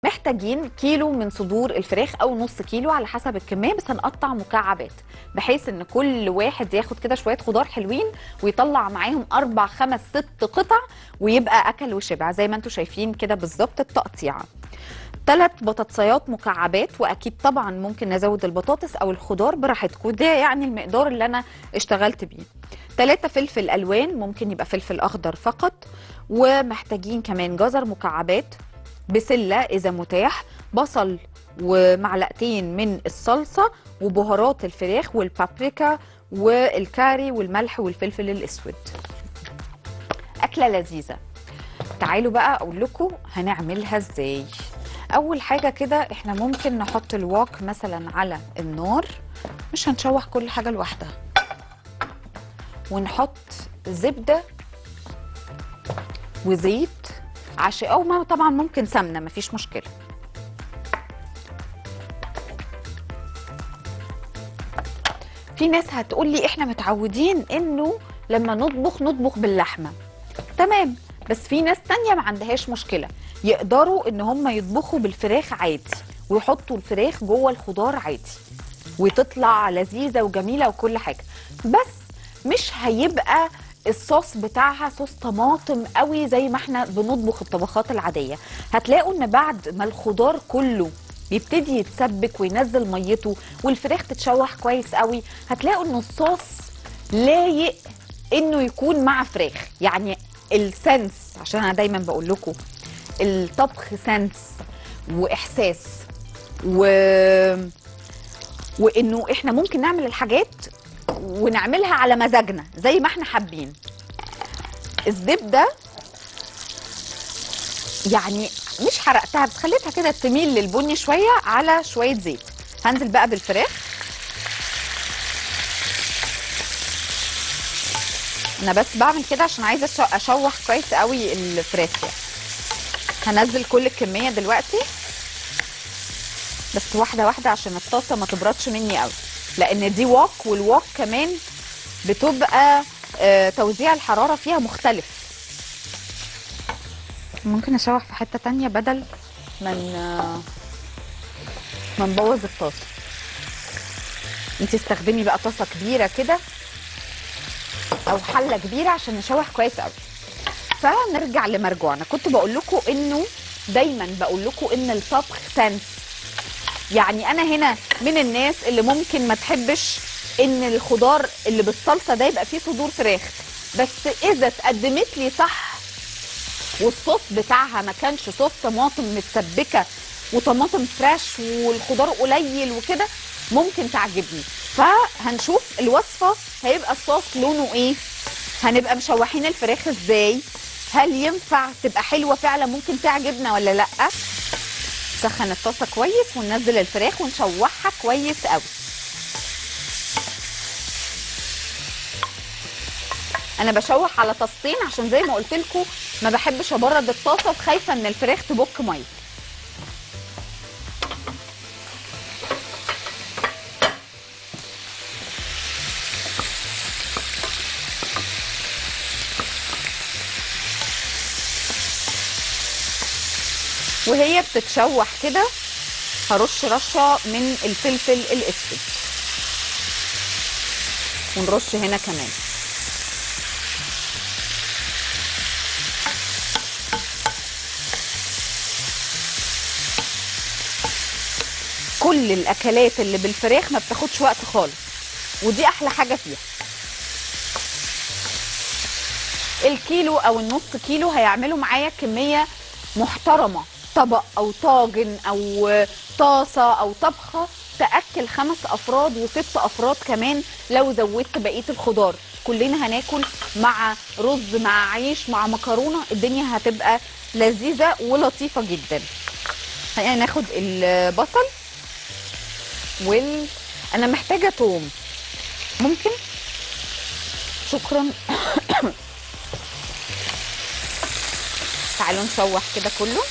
محتاجين كيلو من صدور الفراخ او نص كيلو على حسب الكميه بس هنقطع مكعبات بحيث ان كل واحد ياخد كده شويه خضار حلوين ويطلع معاهم اربع خمس ست قطع ويبقى اكل وشبع زي ما انتم شايفين كده بالظبط التقطيعه ثلاث بطاطسيات مكعبات واكيد طبعا ممكن نزود البطاطس او الخضار براحتكم ده يعني المقدار اللي انا اشتغلت بيه ثلاثة فلفل الوان ممكن يبقى فلفل اخضر فقط ومحتاجين كمان جزر مكعبات بسله اذا متاح بصل ومعلقتين من الصلصه وبهارات الفراخ والبابريكا والكاري والملح والفلفل الاسود اكله لذيذه تعالوا بقى اقول لكم هنعملها ازاي اول حاجه كده احنا ممكن نحط الواك مثلا على النار مش هنشوح كل حاجه لوحدها ونحط زبده وزيت عشان او ما طبعا ممكن سمنه مفيش مشكله في ناس هتقول لي احنا متعودين انه لما نطبخ نطبخ باللحمه تمام بس في ناس تانية ما عندهاش مشكله يقدروا ان هم يطبخوا بالفراخ عادي ويحطوا الفراخ جوه الخضار عادي وتطلع لذيذه وجميله وكل حاجه بس مش هيبقى الصوص بتاعها صوص طماطم قوي زي ما احنا بنطبخ الطبخات العاديه هتلاقوا ان بعد ما الخضار كله يبتدي يتسبك وينزل ميته والفراخ تتشوح كويس قوي هتلاقوا ان الصوص لايق انه يكون مع فراخ يعني السنس عشان انا دايما بقول لكم الطبخ سنس واحساس و وانه احنا ممكن نعمل الحاجات ونعملها على مزاجنا زي ما احنا حابين الزبده يعني مش حرقتها بس خليتها كده تميل للبني شويه على شويه زيت هنزل بقى بالفراخ انا بس بعمل كده عشان عايزه أشو- اشوح كويس قوي الفراخ يعني هنزل كل الكميه دلوقتي بس واحده واحده عشان الطاسه ما تبردش مني قوي لان دي واك والواك كمان بتبقى آه، توزيع الحراره فيها مختلف ممكن اشوح في حته تانية بدل من آه، ما نبوظ الطاسه انت استخدمي بقى طاسه كبيره كده او حله كبيره عشان نشوح كويس قوي فنرجع لمرجوعنا كنت بقول لكم انه دايما بقول لكم ان الطبخ سنس يعني انا هنا من الناس اللي ممكن ما تحبش ان الخضار اللي بالصلصه ده يبقى فيه صدور فراخ بس اذا اتقدمت لي صح والصوص بتاعها ما كانش صوص طماطم متسبكه وطماطم فريش والخضار قليل وكده ممكن تعجبني فهنشوف الوصفه هيبقى الصوص لونه ايه هنبقى مشوحين الفراخ ازاي هل ينفع تبقى حلوه فعلا ممكن تعجبنا ولا لا نسخن الطاسه كويس وننزل الفراخ ونشوحها كويس قوي انا بشوح على طاستين عشان زي ما قلت لكم ما بحبش ابرد الطاسه وخايفه ان الفراخ تبك ميه وهي بتتشوح كده هرش رشه من الفلفل الاسود ونرش هنا كمان كل الاكلات اللي بالفراخ ما بتاخدش وقت خالص ودي احلى حاجه فيها الكيلو او النص كيلو هيعملوا معايا كميه محترمه طبق او طاجن او طاسه او طبخه تاكل خمس افراد وست افراد كمان لو زودت بقيه الخضار كلنا هناكل مع رز مع عيش مع مكرونه الدنيا هتبقى لذيذه ولطيفه جدا خلينا ناخد البصل وال انا محتاجه توم ممكن شكرا تعالوا نشوح كده كله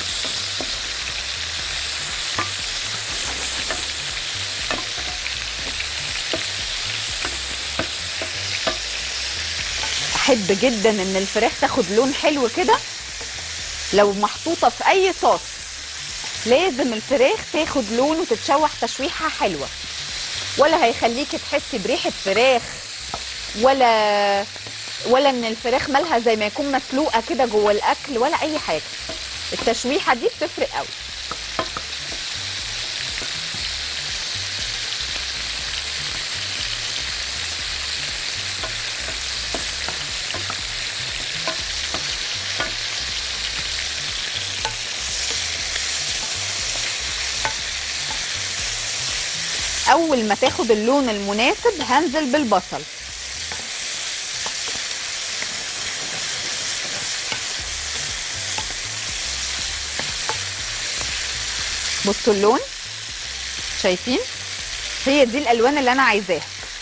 احب جدا ان الفراخ تاخد لون حلو كده لو محطوطه في اي صوص لازم الفراخ تاخد لون وتتشوح تشويحه حلوه ولا هيخليكي تحسي بريحه فراخ ولا ولا ان الفراخ مالها زي ما يكون مسلوقه كده جوه الاكل ولا اي حاجه التشويحه دي بتفرق قوي اول ما تاخد اللون المناسب هنزل بالبصل بصوا اللون شايفين هي دي الالوان اللي انا عايزاها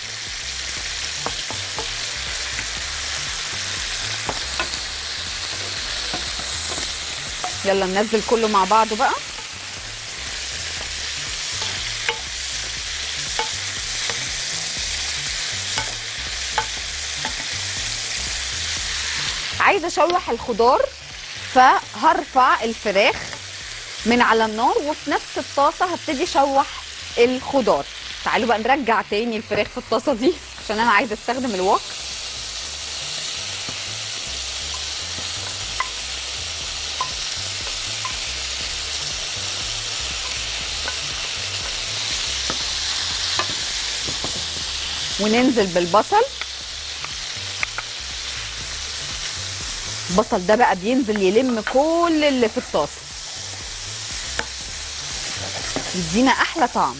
يلا ننزل كله مع بعضه بقى عايزه اشوح الخضار فهرفع الفراخ من على النار وفي نفس الطاسه هبتدي اشوح الخضار تعالوا بقى نرجع تاني الفراخ في الطاسه دي عشان انا عايزه استخدم الوok وننزل بالبصل البصل ده بقى بينزل يلم كل اللي في الطاسه يدينا احلى طعم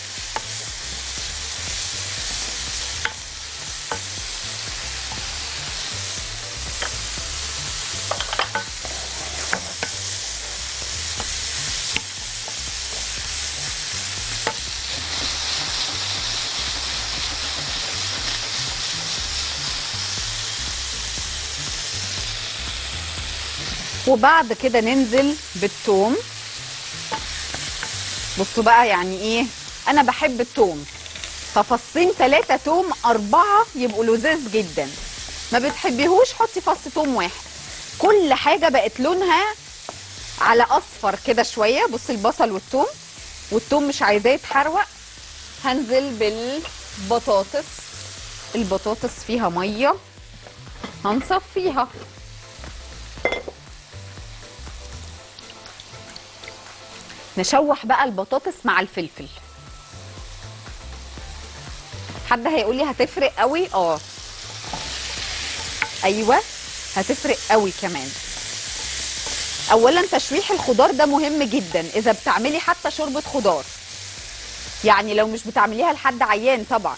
وبعد كده ننزل بالثوم بصوا بقى يعني ايه انا بحب الثوم ففصين ثلاثة توم أربعة يبقوا لذاذ جدا ما بتحبيهوش حطي فص توم واحد كل حاجة بقت لونها على أصفر كده شوية بصي البصل والثوم والثوم مش عايزاه يتحروق هنزل بالبطاطس البطاطس فيها مية هنصفيها نشوح بقى البطاطس مع الفلفل حد هيقول لي هتفرق قوي اه ايوه هتفرق قوي كمان اولا تشويح الخضار ده مهم جدا اذا بتعملي حتى شوربه خضار يعني لو مش بتعمليها لحد عيان طبعا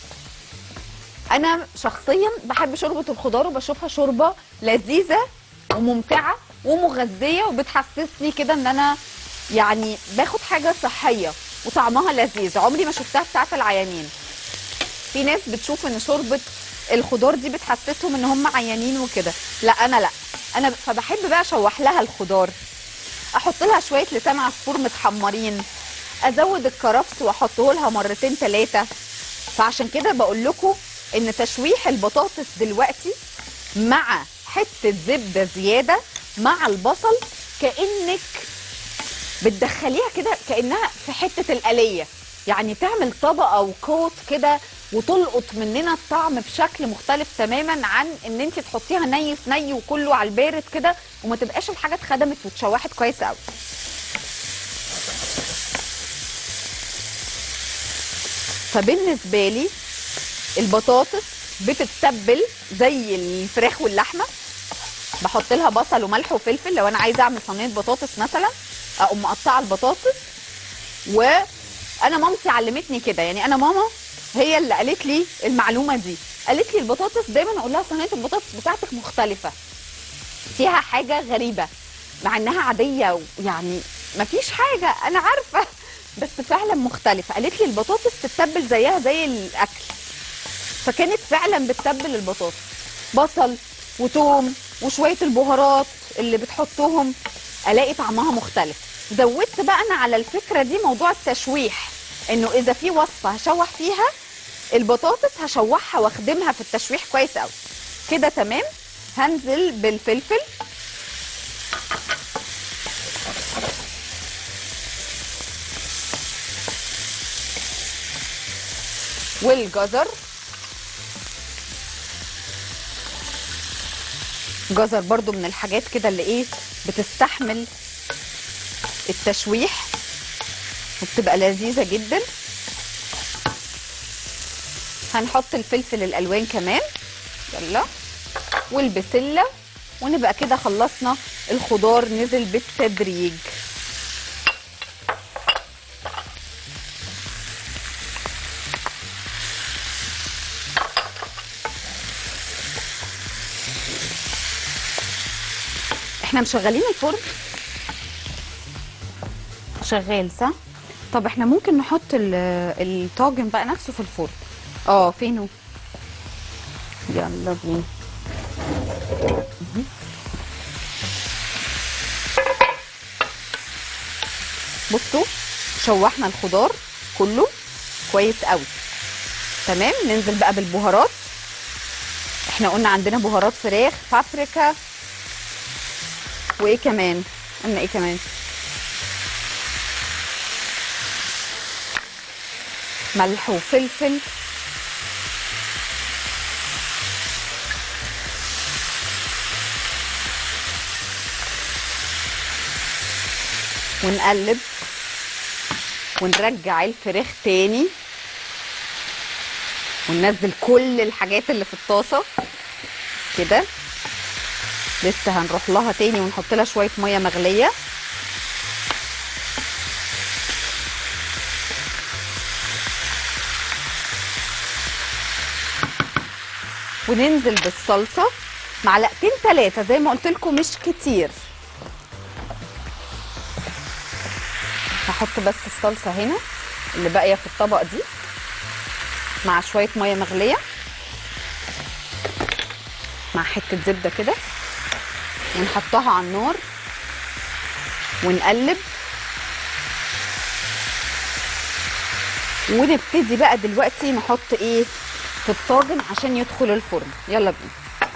انا شخصيا بحب شوربه الخضار وبشوفها شوربه لذيذه وممتعه ومغذيه وبتحسسني كده ان انا يعني باخد حاجه صحيه وطعمها لذيذ عمري ما شفتها بتاعت العيانين في ناس بتشوف ان شوربه الخضار دي بتحسسهم ان هم عيانين وكده لا انا لا انا فبحب بقى اشوح لها الخضار احط لها شويه لسان عصفور متحمرين ازود الكرفس واحطه لها مرتين ثلاثه فعشان كده بقول لكم ان تشويح البطاطس دلوقتي مع حته زبده زياده مع البصل كانك بتدخليها كده كانها في حته الآلية يعني تعمل طبقه وكوت كده وتلقط مننا الطعم بشكل مختلف تماما عن ان انت تحطيها ني في ني وكله على البارد كده وما تبقاش الحاجه اتخدمت واتشوحت كويس قوي فبالنسبه لي البطاطس بتتبل زي الفراخ واللحمه بحط لها بصل وملح وفلفل لو انا عايزه اعمل صينيه بطاطس مثلا اقوم مقطعه البطاطس وانا مامتي علمتني كده يعني انا ماما هي اللي قالت لي المعلومه دي قالت لي البطاطس دايما اقول لها صينيه البطاطس بتاعتك مختلفه فيها حاجه غريبه مع انها عاديه يعني مفيش حاجه انا عارفه بس فعلا مختلفه قالت لي البطاطس تتبل زيها زي الاكل فكانت فعلا بتتبل البطاطس بصل وتوم وشويه البهارات اللي بتحطهم الاقي طعمها مختلف زودت بقى انا على الفكره دي موضوع التشويح انه اذا في وصفه هشوح فيها البطاطس هشوحها واخدمها في التشويح كويس قوي كده تمام هنزل بالفلفل والجزر جزر برضو من الحاجات كده اللي ايه بتستحمل التشويح وبتبقى لذيذة جدا هنحط الفلفل الالوان كمان يلا والبسله ونبقى كده خلصنا الخضار نزل بالتدريج احنا مشغلين الفرن شغال صح طب احنا ممكن نحط ال- الطاجن بقى نفسه في الفرن اه فينه يلا بينا مهم. بصوا شوحنا الخضار كله كويس قوي تمام ننزل بقى بالبهارات احنا قلنا عندنا بهارات فراخ بابريكا وايه كمان قلنا ايه كمان ملح وفلفل ونقلب ونرجع الفراخ تاني وننزل كل الحاجات اللي في الطاسه كده لسه هنروح لها تاني ونحط لها شويه ميه مغليه وننزل بالصلصه معلقتين ثلاثه زي ما قلت لكم مش كتير هحط بس الصلصه هنا اللي باقيه في الطبق دي مع شويه ميه مغليه مع حته زبده كده ونحطها على النار ونقلب ونبتدي بقى دلوقتي نحط ايه في الطاجن عشان يدخل الفرن يلا بينا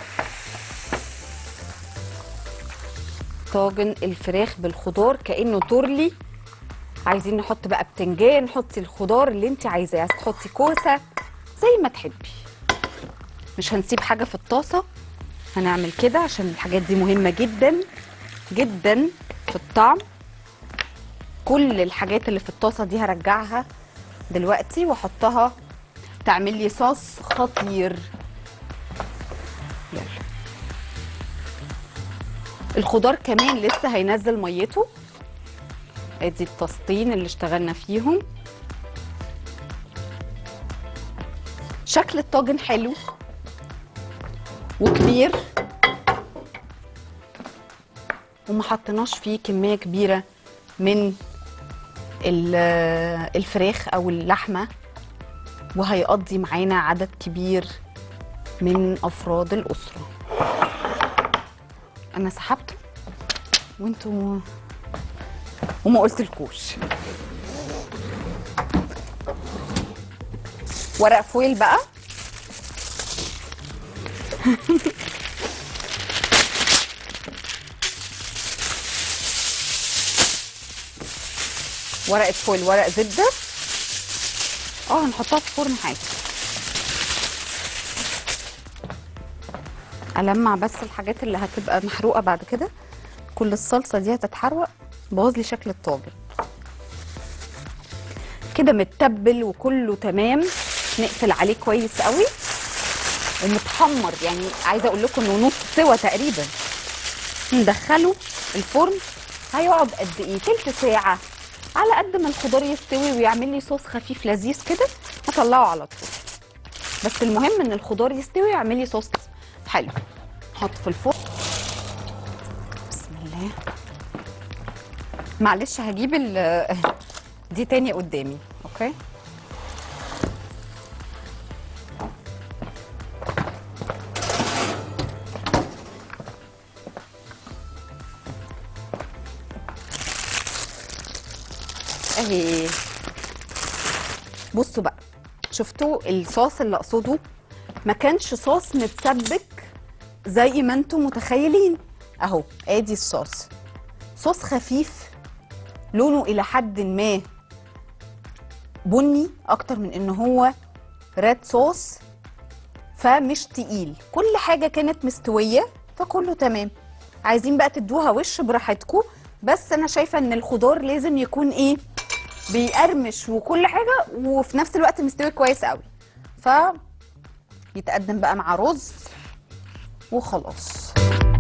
طاجن الفراخ بالخضار كانه تورلي عايزين نحط بقى بتنجان حطي الخضار اللي انت عايزاه عايزه تحطي كوسه زي ما تحبي مش هنسيب حاجه في الطاسه هنعمل كده عشان الحاجات دي مهمه جدا جدا في الطعم كل الحاجات اللي في الطاسه دي هرجعها دلوقتي واحطها تعمل لي صوص خطير يلا الخضار كمان لسه هينزل ميته ادي التسطين اللي اشتغلنا فيهم شكل الطاجن حلو وكبير وما حطيناش فيه كميه كبيره من ال- الفراخ او اللحمه وهيقضي معانا عدد كبير من افراد الاسره انا سحبته وانتوا وما قلتلكوش ورق فويل بقى ورقه فويل ورق زبده اه هنحطها في الفرن حاجه المع بس الحاجات اللي هتبقى محروقه بعد كده كل الصلصه دي هتتحرق بوظ لي شكل الطاجن كده متبل وكله تمام نقفل عليه كويس قوي ومتحمر يعني عايزه اقول لكم انه نص سوا تقريبا ندخله الفرن هيقعد قد ايه تلت ساعه على قد ما الخضار يستوي ويعمل لي صوص خفيف لذيذ كده هطلعه على طول بس المهم ان الخضار يستوي ويعمل لي صوص حلو نحط في الفرن بسم الله معلش هجيب ال دي تاني قدامي اوكي اهي بصوا بقى شفتوا الصوص اللي اقصده ما كانش صوص متسبك زي ما انتم متخيلين اهو ادي الصوص صوص خفيف لونه الى حد ما بني اكتر من ان هو ريد صوص فمش تقيل كل حاجه كانت مستويه فكله تمام عايزين بقى تدوها وش براحتكم بس انا شايفه ان الخضار لازم يكون ايه بيقرمش وكل حاجه وفي نفس الوقت مستوي كويس قوي ف يتقدم بقى مع رز وخلاص